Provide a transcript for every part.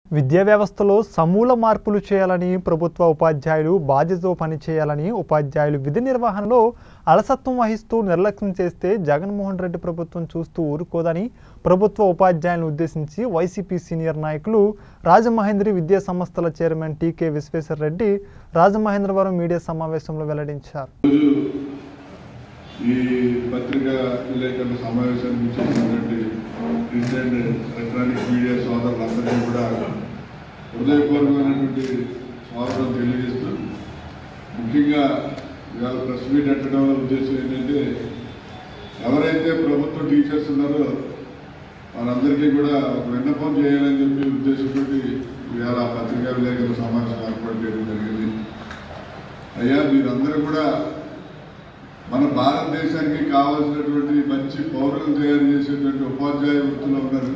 విద్యా వ్యవస్థలో సమూల మార్పులు చేయాలని ప్రభుత్వ ఉపాధ్యాయులు బాధ్యతతో పనిచేయాలని ఉపాధ్యాయులు విధి నిర్వహణలో అలసత్వం వహిస్తూ నిర్లక్ష్యం చేస్తే జగన్మోహన్ రెడ్డి ప్రభుత్వం చూస్తూ ఊరుకోదని ప్రభుత్వ ఉపాధ్యాయులను ఉద్దేశించి వైసీపీ సీనియర్ నాయకులు రాజమహేంద్రి విద్యా సంస్థల chairman TK Visweswara Reddy Rajamahendravaram media సమావేశంలో వెల్లడించారు ఈ పత్రికా విలేకరుల సమావేశానికి చేసినటువంటి ప్రింట్ అండ్ ఎలక్ట్రానిక్ మీడియా సోదరులందరికీ కూడా హృదయపూర్వకమైనటువంటి స్వాగతం తెలియజేస్తూ ముఖ్యంగా ఇవాళ ప్రెస్ మీట్ పెట్టడం వల్ల ఉద్దేశం ఏంటంటే ఎవరైతే ప్రభుత్వ టీచర్స్ ఉన్నారో వారందరికీ కూడా ఒక విన్నపం చేయాలని చెప్పి ఉద్దేశంతో ఇవాళ పత్రికా విలేకరుల సమావేశం ఏర్పాటు చేయడం జరిగింది అయ్యా మీరందరూ కూడా మన భారతదేశానికి కావాల్సినటువంటి మంచి పౌరులు తయారు చేసేటువంటి ఉపాధ్యాయ వృత్తిలో ఉన్నారు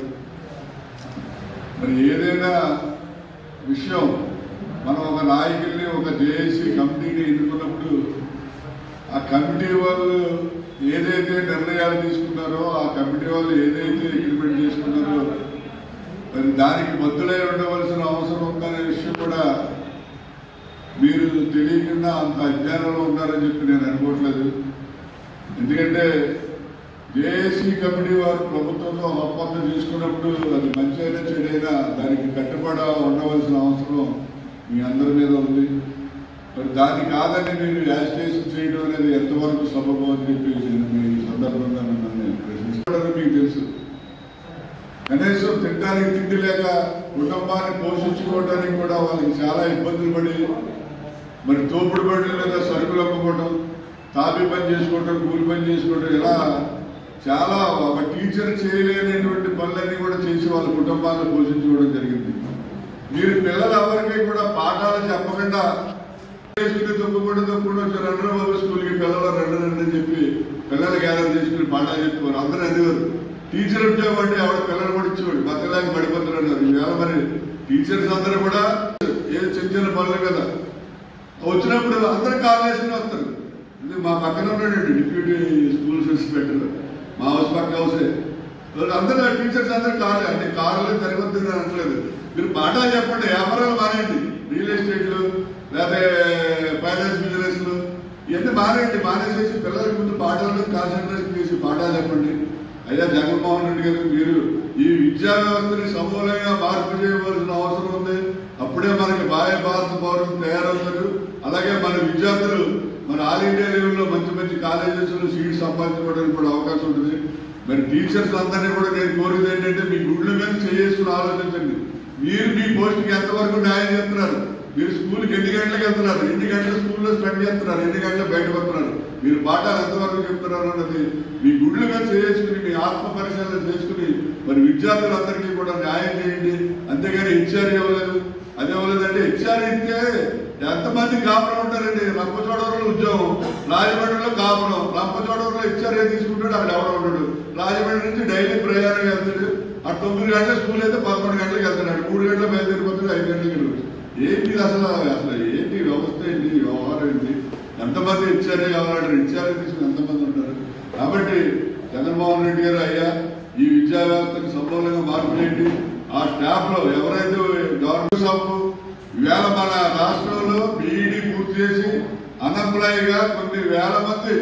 మరి ఏదైనా విషయం మనం ఒక నాయకుల్ని ఒక జేఏసీ కమిటీని ఎన్నుకున్నప్పుడు ఆ కమిటీ వాళ్ళు ఏదైతే నిర్ణయాలు తీసుకున్నారో ఆ కమిటీ వాళ్ళు ఏదైతే ఇంప్లిమెంట్ చేసుకున్నారో మరి దానికి బద్దులై ఉండవలసిన అవసరం ఉందనే విషయం కూడా మీరు తెలియకుండా అంత అజ్ఞానంలో ఉన్నారని చెప్పి నేను అనుకోవట్లేదు ఎందుకంటే జేఏసీ కమిటీ వారు ప్రభుత్వంతో ఒక ఒప్పందం చేసుకున్నప్పుడు అది మంచి అయినా చెడైనా దానికి కట్టుబడి ఉండవలసిన అవసరం మీ అందరి మీద ఉంది మరి దాన్ని కాదని మీరు యాజిటేషన్ చేయడం అనేది ఎంతవరకు సబబు అని చెప్పి నేను మీ సందర్భంగా మిమ్మల్ని ప్రశ్నిస్తానని మీకు తెలుసు కనీసం తినడానికి తిండి లేక కుటుంబాన్ని పోషించుకోవడానికి కూడా వాళ్ళకి చాలా ఇబ్బందులు పడి మరి తోపుడు బండ్ల మీద సరుకులు అమ్ముకోవడం తాపి పని చేసుకోవడం కూలి పని చేసుకోవడం ఇలా చాలా ఒక టీచర్ చేయలేనటువంటి పనులన్నీ కూడా చేసి వాళ్ళ కుటుంబాలను పోషించుకోవడం జరిగింది మీరు పిల్లలు ఎవరికి కూడా పాఠాలు చెప్పకుండా చేసుకుని తొక్కుకుంటూ తొక్కుకుంటూ వచ్చి రెండు బాబు స్కూల్కి పిల్లలు రెండు రెండు అని చెప్పి పిల్లలు గ్యాదర్ చేసుకుని పాఠాలు చెప్పుకోరు అందరూ అనేవారు టీచర్ ఉద్యోగం అంటే ఆవిడ పిల్లలు కూడా ఇచ్చేవాడు బతకలేక పడిపోతున్నారు ఈవేళ మరి టీచర్స్ అందరూ కూడా ఏ చిన్న చిన్న పనుల మీద వచ్చినప్పుడు అందరు కాల్ వేసుకుని వస్తారు ఇది మా పక్కన ఉన్నాడండి డిప్యూటీ స్కూల్స్ ఇన్స్పెక్టర్ మా హౌస్ పక్క హౌసే వాళ్ళు అందరూ టీచర్స్ అందరూ కాలే అంటే కార్లు తిరగొద్దు అని అనట్లేదు మీరు పాఠాలు చెప్పండి వ్యాపారాలు మానేయండి రియల్ ఎస్టేట్లు లేకపోతే ఫైనాన్స్ బిజినెస్లు ఇవన్నీ మానేయండి మానేసేసి పిల్లలకి ముందు పాఠాల మీద కాన్సన్ట్రేషన్ చేసి పాఠాలు చెప్పండి అయ్యా జగన్మోహన్ రెడ్డి గారు మీరు ఈ విద్యా వ్యవస్థని సమూలంగా మార్పు చేయవలసిన అవసరం ఉంది అప్పుడే మనకి బాహ్య భారత పౌరులు తయారవుతారు అలాగే మన విద్యార్థులు మన ఆల్ ఇండియా లెవెల్లో మంచి మంచి కాలేజెస్లో సీట్ సంపాదించుకోవడానికి కూడా అవకాశం ఉంటుంది మరి టీచర్స్ అందరినీ కూడా నేను కోరేది ఏంటంటే మీ గుడ్ల మీద చేసుకుని ఆలోచించండి మీరు మీ పోస్ట్కి ఎంతవరకు న్యాయం చేస్తున్నారు మీరు స్కూల్కి ఎన్ని గంటలకు వెళ్తున్నారు ఎన్ని గంటలు స్కూల్లో స్పెండ్ చేస్తున్నారు ఎన్ని గంటలు బయటకు వస్తున్నారు మీరు పాఠాలు ఎంతవరకు చెప్తున్నారు అన్నది మీ గుడ్ల మీద చేసుకుని మీ ఆత్మ పరిశీలన చేసుకుని మరి విద్యార్థులందరికీ కూడా న్యాయం చేయండి అంతేగాని హెచ్ఆర్ ఇవ్వలేదు అది ఇవ్వలేదంటే హెచ్ఆర్ ఇస్తే ఎంతమంది కాపురం ఉంటారండి రంపచోడవరంలో ఉద్యోగం రాజమండ్రిలో కాపురం రంపచోడవరంలో హెచ్ఆర్ ఏ తీసుకుంటాడు అక్కడ ఎవడో ఉంటాడు రాజమండ్రి నుంచి డైలీ ప్రయాణం వెళ్తాడు ఆ తొమ్మిది గంటల స్కూల్ అయితే పదకొండు గంటలకు వెళ్తున్నాడు మూడు గంటల బయలుదేరిపోతాడు ఐదు గంటలకు వెళ్ళవచ్చు ఏంటి అసలు అసలు ఏంటి వ్యవస్థ ఏంటి వ్యవహారం ఏంటి ఎంతమంది హెచ్ఆర్ఏ కావాలంటారు హెచ్ఆర్ఏ తీసుకుని ఎంతమంది ఉంటారు కాబట్టి జగన్మోహన్ రెడ్డి గారు అయ్యా ఈ విద్యా వ్యవస్థకు సమూలంగా మార్పు చేయండి ఆ స్టాఫ్ లో ఎవరైతే గవర్నమెంట్ సభ్యు ఈవేళ మన రాష్ట్రంలో బీఈడి పూర్తి చేసి అన్ఎంప్లాయ్ గా కొన్ని వేల మంది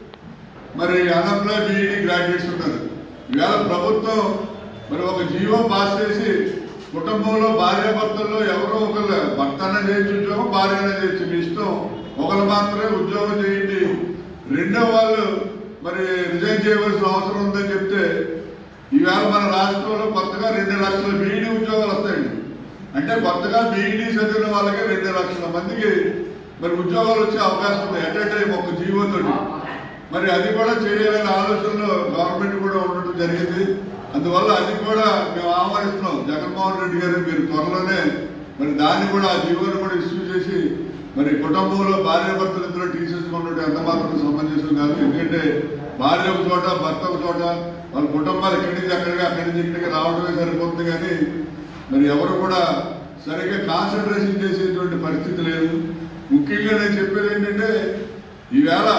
మరి అన్ఎంప్లాయ్ బీఈడి గ్రాడ్యుయేట్స్ ఉన్నారు ఈవేళ ప్రభుత్వం మరి ఒక జీవో పాస్ చేసి కుటుంబంలో భార్యాభర్తల్లో ఎవరో ఒకరు భర్త అన్న చేయొచ్చు ఉద్యోగం భార్య అన్న చేయొచ్చు మీ ఇష్టం ఒకరు మాత్రమే ఉద్యోగం చేయండి రెండో వాళ్ళు మరి రిజైన్ చేయవలసిన అవసరం ఉందని చెప్తే ఈవేళ మన రాష్ట్రంలో కొత్తగా రెండు లక్షల బీఈడి ఉద్యోగాలు వస్తాయండి అంటే కొత్తగా బీఈడి చదివిన వాళ్ళకి రెండు లక్షల మందికి మరి ఉద్యోగాలు వచ్చే అవకాశం ఉంది ఎట్ ఏ టైం ఒక జీవోతోటి మరి అది కూడా చేయాలనే ఆలోచనలో గవర్నమెంట్ కూడా ఉండటం జరిగింది అందువల్ల అది కూడా మేము ఆహ్వానిస్తున్నాం జగన్మోహన్ రెడ్డి గారు మీరు త్వరలోనే మరి దాన్ని కూడా ఆ జీవోని కూడా ఇష్యూ చేసి మరి కుటుంబంలో భార్య భర్తలు ఇద్దరు టీచర్స్ ఉండటం ఎంత మాత్రం సమంజసం కాదు ఎందుకంటే భార్య ఒక చోట భర్త ఒక చోట వాళ్ళ కుటుంబాలు ఇక్కడి నుంచి అక్కడికి అక్కడి నుంచి ఇక్కడికి రావడమే సరిపోతుంది కానీ మరి ఎవరు కూడా సరిగ్గా కాన్సన్ట్రేషన్ చేసేటువంటి పరిస్థితి లేదు ముఖ్యంగా నేను చెప్పేది ఏంటంటే ఈవేళ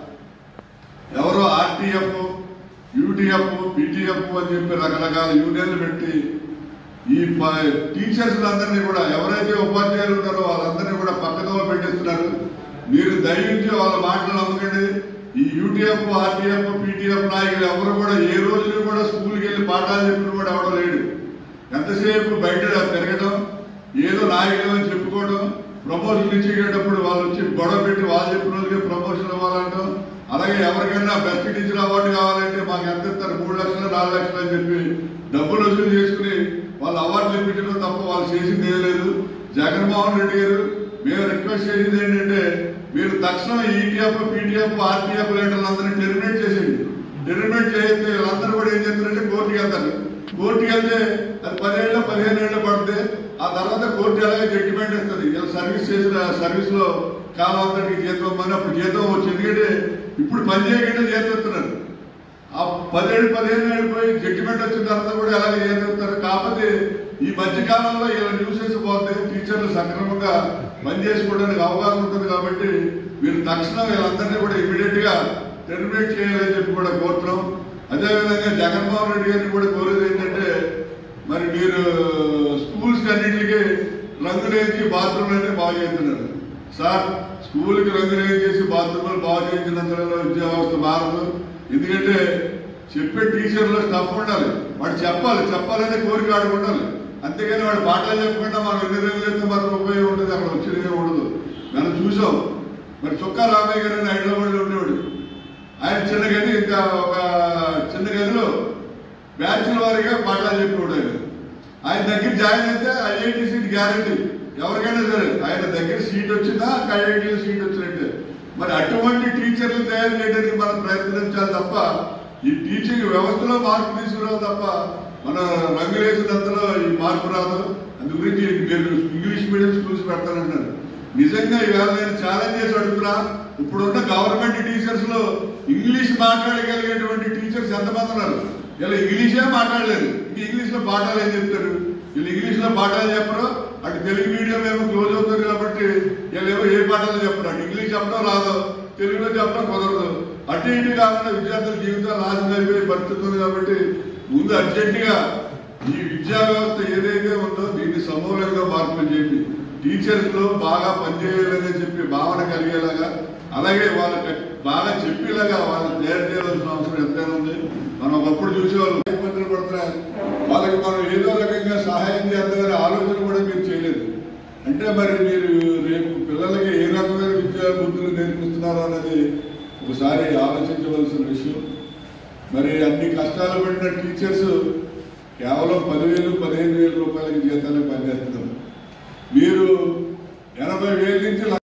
ఎవరో ఆర్టీఎఫ్ యూటీఎఫ్ పీటీఎఫ్ అని చెప్పి రకరకాల యూనియన్లు పెట్టి ఈ టీచర్స్ అందరినీ కూడా ఎవరైతే ఉపాధ్యాయులు ఉన్నారో వాళ్ళందరినీ కూడా పక్కదో పెట్టేస్తున్నారు మీరు దయవించి వాళ్ళ మాటలు నమ్మకండి ఈ యూటీఎఫ్ ఆర్టీఎఫ్ పీటీఎఫ్ నాయకులు ఎవరు కూడా ఏ రోజు కూడా స్కూల్కి వెళ్ళి పాఠాలు చెప్పిన కూడా ఎవడో లేడు ఎంతసేపు బయట తిరగడం ఏదో నాయకులు అని చెప్పుకోవడం ప్రమోషన్ ఇచ్చేటప్పుడు వాళ్ళు వచ్చి గొడవ పెట్టి వాళ్ళు చెప్పిన వాళ్ళకి ప్రమోషన్ ఇవ్వాలంటాం అలాగే ఎవరికైనా బెస్ట్ టీచర్ అవార్డు కావాలంటే మాకు ఎంత ఇస్తారు మూడు లక్షలు నాలుగు లక్షలు అని చెప్పి డబ్బులు వసూలు చేసుకుని వాళ్ళు అవార్డులు ఇప్పించడం తప్ప వాళ్ళు చేసింది ఏం లేదు జగన్మోహన్ రెడ్డి గారు మేము రిక్వెస్ట్ చేసేది ఏంటంటే మీరు తక్షణం ఈటీఎఫ్ పీటీఎఫ్ ఆర్టీఎఫ్ లీటర్లందరినీ టెర్మినేట్ చేసేయండి టెర్మినేట్ చేస్తే వీళ్ళందరూ కూడా ఏం చేస్తారంటే కోర్టుకి వెళ్తారు కోర్టుకి వెళ్తే అది పదేళ్ళు పదిహేను ఏళ్ళు పడితే ఆ తర్వాత కోర్టు ఎలాగే జడ్జిమెంట్ ఇస్తుంది ఇలా సర్వీస్ చేసిన సర్వీస్ లో కాలం అంతటికి జీతం ఇవ్వమని అప్పుడు జీతం వచ్చి ఎందుకంటే ఇప్పుడు పని చేయకుండా జీతం ఇస్తున్నారు ఆ పదేళ్ళు పదిహేను ఏళ్ళు పోయి జడ్జిమెంట్ వచ్చిన తర్వాత కూడా ఎలాగే జీతం ఇస్తారు కాకపోతే ఈ మధ్య కాలంలో ఇలా న్యూసెస్ పోతే టీచర్లు సక్రమంగా పని చేసుకోవడానికి అవకాశం ఉంటుంది కాబట్టి మీరు తక్షణం వీళ్ళందరినీ కూడా ఇమీడియట్ గా టెర్మినేట్ చేయాలని చెప్పి కూడా కోరుతున్నాం అదేవిధంగా జగన్మోహన్ రెడ్డి గారిని కూడా కోరేది ఏంటంటే మరి మీరు స్కూల్స్ అన్నింటికి రంగులేసి బాత్రూమ్లు అంటే బాగు చేస్తున్నారు సార్ స్కూల్కి రంగులేసి చేసి బాత్రూమ్లు బాగు చేయించినందువల్ల విద్యా వ్యవస్థ మారదు ఎందుకంటే చెప్పే టీచర్లో స్టఫ్ ఉండాలి వాడు చెప్పాలి చెప్పాలనే కోరిక వాడికి ఉండాలి అంతేగాని వాడు పాఠాలు చెప్పకుండా మనం ఎన్ని రోజులు అయితే మనకు ఉపయోగం ఉంటుంది అక్కడ వచ్చేది ఉండదు మనం చూసాం మరి చొక్కా రామయ్య గారు అని హైదరాబాద్లో ఉండేవాడు ఆయన చిన్న గది ఇంకా ఒక చిన్న గదిలో బ్యాచ్ల వారీగా పాఠాలు చెప్పేవాడు ఆయన ఆయన దగ్గర జాయిన్ అయితే ఐఐటి సీట్ గ్యారంటీ ఎవరికైనా సరే ఆయన దగ్గర సీట్ వచ్చిందా ఐఐటీలో సీట్ వచ్చినట్టే మరి అటువంటి టీచర్లు తయారు చేయడానికి మనం ప్రయత్నించాలి తప్ప ఈ టీచింగ్ వ్యవస్థలో మార్పు తీసుకురావాలి తప్ప మన రంగులేసినంతలో ఈ మార్పు రాదు అందు గురించి మీరు ఇంగ్లీష్ మీడియం స్కూల్స్ పెడతానంటారు నిజంగా ఇవాళ నేను ఛాలెంజ్ చేసి అడుగుతున్నా ఇప్పుడున్న గవర్నమెంట్ టీచర్స్ లో ఇంగ్లీష్ మాట్లాడగలిగేటువంటి టీచర్స్ ఎంతమంది ఉన్నారు ఇలా ఇంగ్లీషే మాట్లాడలేదు ఇంక ఇంగ్లీష్ లో పాఠాలు ఏం చెప్తారు వీళ్ళు ఇంగ్లీష్ లో పాఠాలు చెప్పరు అటు తెలుగు మీడియం ఏమో క్లోజ్ అవుతుంది కాబట్టి వీళ్ళు ఏమో ఏ పాఠాలు చెప్పరు అటు ఇంగ్లీష్ చెప్పడం రాదు తెలుగులో చెప్పడం కుదరదు అటు ఇటు కాకుండా విద్యార్థుల జీవితాలు నాశనం అయిపోయే పరిస్థితి ఉంది కాబట్టి ముందు అర్జెంటుగా ఈ విద్యా వ్యవస్థ ఏదైతే ఉందో దీన్ని సమూలంగా మార్పులు చేయండి టీచర్స్ లో బాగా పనిచేయాలని చెప్పి భావన కలిగేలాగా అలాగే వాళ్ళకి బాగా చెప్పేలాగా వాళ్ళని తయారు చేయాల్సిన అవసరం ఎంతైనా ఉంది మనం ఒకప్పుడు చూసేవాళ్ళు ఇబ్బందులు పడుతున్నారు వాళ్ళకి మనం ఏదో రకంగా సహాయం చేద్దామనే ఆలోచన కూడా మీరు చేయలేదు అంటే మరి మీరు రేపు పిల్లలకి ఏ రకమైన విద్యా బుద్ధులు నేర్పిస్తున్నారు అన్నది ఒకసారి ఆలోచించవలసిన విషయం మరి అన్ని కష్టాలు పడిన టీచర్స్ కేవలం పదివేలు పదిహేను వేల రూపాయలకి జీతాలకు పనిచేస్తున్నారు మీరు ఎనభై వేల నుంచి